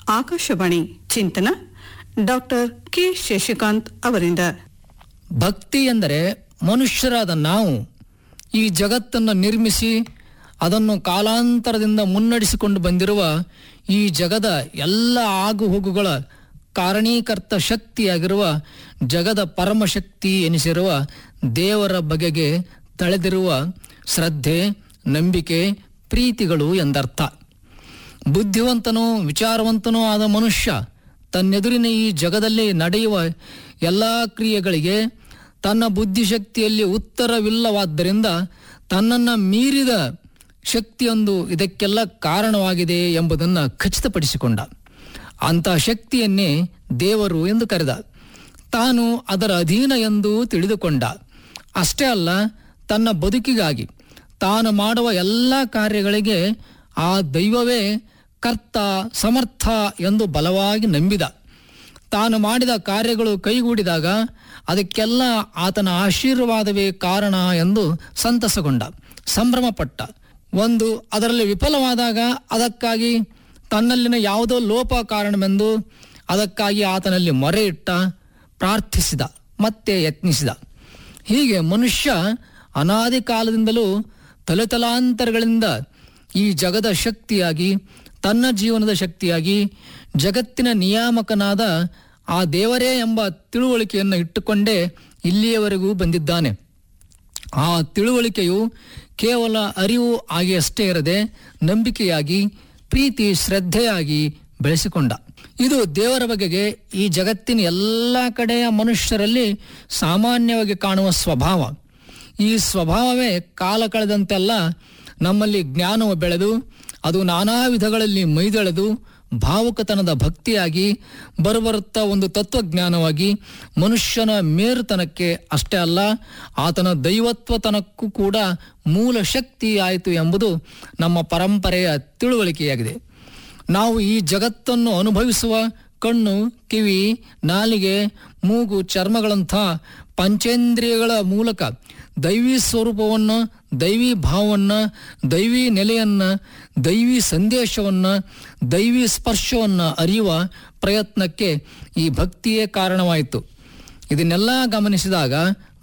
ಆಕಾಶವಾಣಿ ಚಿಂತನ doctor K Shashikant ಅವರಿಂದ ಭಕ್ತಿ ಎಂದರೆ ಮನುಷ್ಯರಾದ ನಾವು ಈ ಜಗತ್ತನ್ನು ನಿರ್ಮಿಸಿ ಅದನ್ನು ಕಾಲಾಂತರದಿಂದ ಮುನ್ನಡೆಸಿಕೊಂಡು ಬಂದಿರುವ ಈ ಜಗದ ಎಲ್ಲ ಆಗುಹೋಗುಗಳ ಕಾರಣೀಕರ್ತ ಶಕ್ತಿಯಾಗಿರುವ ಜಗದ ಪರಮಶಕ್ತಿ ಎನಿಸಿರುವ ದೇವರ ಬಗೆಗೆ ತಳೆದಿರುವ ಶ್ರದ್ಧೆ ನಂಬಿಕೆ ಪ್ರೀತಿಗಳು ಎಂದರ್ಥ ಬುದ್ಧಿವಂತನೂ ವಿಚಾರವಂತನೂ ಆದ ಮನುಷ್ಯ ತನ್ನೆದುರಿನ ಈ ಜಗದಲ್ಲಿ ನಡೆಯುವ ಎಲ್ಲ ಕ್ರಿಯೆಗಳಿಗೆ ತನ್ನ ಬುದ್ಧಿಶಕ್ತಿಯಲ್ಲಿ ಉತ್ತರವಿಲ್ಲವಾದ್ದರಿಂದ ತನ್ನನ್ನು ಮೀರಿದ ಶಕ್ತಿಯೊಂದು ಇದಕ್ಕೆಲ್ಲ ಕಾರಣವಾಗಿದೆ ಎಂಬುದನ್ನು ಖಚಿತಪಡಿಸಿಕೊಂಡ ಅಂಥ ಶಕ್ತಿಯನ್ನೇ ದೇವರು ಎಂದು ಕರೆದ ತಾನು ಅದರ ಅಧೀನ ಎಂದು ತಿಳಿದುಕೊಂಡ ಅಷ್ಟೇ ಅಲ್ಲ ತನ್ನ ಬದುಕಿಗಾಗಿ ತಾನು ಮಾಡುವ ಎಲ್ಲ ಕಾರ್ಯಗಳಿಗೆ ಆ ದೈವವೇ ಕರ್ತ ಸಮರ್ಥ ಎಂದು ಬಲವಾಗಿ ನಂಬಿದ ತಾನು ಮಾಡಿದ ಕಾರ್ಯಗಳು ಕೈಗೂಡಿದಾಗ ಅದಕ್ಕೆಲ್ಲ ಆತನ ಆಶೀರ್ವಾದವೇ ಕಾರಣ ಎಂದು ಸಂತಸಗೊಂಡ ಸಂಭ್ರಮಪಟ್ಟ ಒಂದು ಅದರಲ್ಲಿ ವಿಫಲವಾದಾಗ ಅದಕ್ಕಾಗಿ ತನ್ನಲ್ಲಿನ ಯಾವುದೋ ಲೋಪ ಕಾರಣವೆಂದು ಅದಕ್ಕಾಗಿ ಆತನಲ್ಲಿ ಮೊರೆ ಇಟ್ಟ ಪ್ರಾರ್ಥಿಸಿದ ಮತ್ತೆ ಯತ್ನಿಸಿದ ಹೀಗೆ ಮನುಷ್ಯ ಅನಾದಿ ಕಾಲದಿಂದಲೂ ತಲೆತಲಾಂತರಗಳಿಂದ ಈ ಜಗದ ಶಕ್ತಿಯಾಗಿ ತನ್ನ ಜೀವನದ ಶಕ್ತಿಯಾಗಿ ಜಗತ್ತಿನ ನಿಯಾಮಕನಾದ ಆ ದೇವರೇ ಎಂಬ ತಿಳುವಳಿಕೆಯನ್ನು ಇಟ್ಟುಕೊಂಡೇ ಇಲ್ಲಿಯವರೆಗೂ ಬಂದಿದ್ದಾನೆ ಆ ತಿಳುವಳಿಕೆಯು ಕೇವಲ ಅರಿವು ಆಗಿ ಅಷ್ಟೇ ಇರದೆ ನಂಬಿಕೆಯಾಗಿ ಪ್ರೀತಿ ಶ್ರದ್ಧೆಯಾಗಿ ಬೆಳೆಸಿಕೊಂಡ ಇದು ದೇವರ ಬಗೆಗೆ ಈ ಜಗತ್ತಿನ ಎಲ್ಲ ಕಡೆಯ ಮನುಷ್ಯರಲ್ಲಿ ಸಾಮಾನ್ಯವಾಗಿ ಕಾಣುವ ಸ್ವಭಾವ ಈ ಸ್ವಭಾವವೇ ಕಾಲ ಕಳೆದಂತೆಲ್ಲ ನಮ್ಮಲ್ಲಿ ಜ್ಞಾನವು ಬೆಳೆದು ಅದು ನಾನಾ ವಿಧಗಳಲ್ಲಿ ಮೈದೆಳೆದು ಭಾವುಕತನದ ಭಕ್ತಿಯಾಗಿ ಬರುಬರುತ್ತಾ ಒಂದು ತತ್ವಜ್ಞಾನವಾಗಿ ಮನುಷ್ಯನ ಮೇರುತನಕ್ಕೆ ಅಷ್ಟೇ ಅಲ್ಲ ಆತನ ದೈವತ್ವತನಕ್ಕೂ ಕೂಡ ಮೂಲ ಶಕ್ತಿ ಆಯಿತು ಎಂಬುದು ನಮ್ಮ ಪರಂಪರೆಯ ತಿಳುವಳಿಕೆಯಾಗಿದೆ ನಾವು ಈ ಜಗತ್ತನ್ನು ಅನುಭವಿಸುವ ಕಣ್ಣು ಕಿವಿ ನಾಲಿಗೆ ಮೂಗು ಚರ್ಮಗಳಂಥ ಪಂಚೇಂದ್ರಿಯಗಳ ಮೂಲಕ ದೈವಿ ಸ್ವರೂಪವನ್ನು ದೈವಿ ಭಾವವನ್ನು ದೈವಿ ನೆಲೆಯನ್ನು ದೈವಿ ಸಂದೇಶವನ್ನು ದೈವಿ ಸ್ಪರ್ಶವನ್ನು ಅರಿಯುವ ಪ್ರಯತ್ನಕ್ಕೆ ಈ ಭಕ್ತಿಯೇ ಕಾರಣವಾಯಿತು ಇದನ್ನೆಲ್ಲ ಗಮನಿಸಿದಾಗ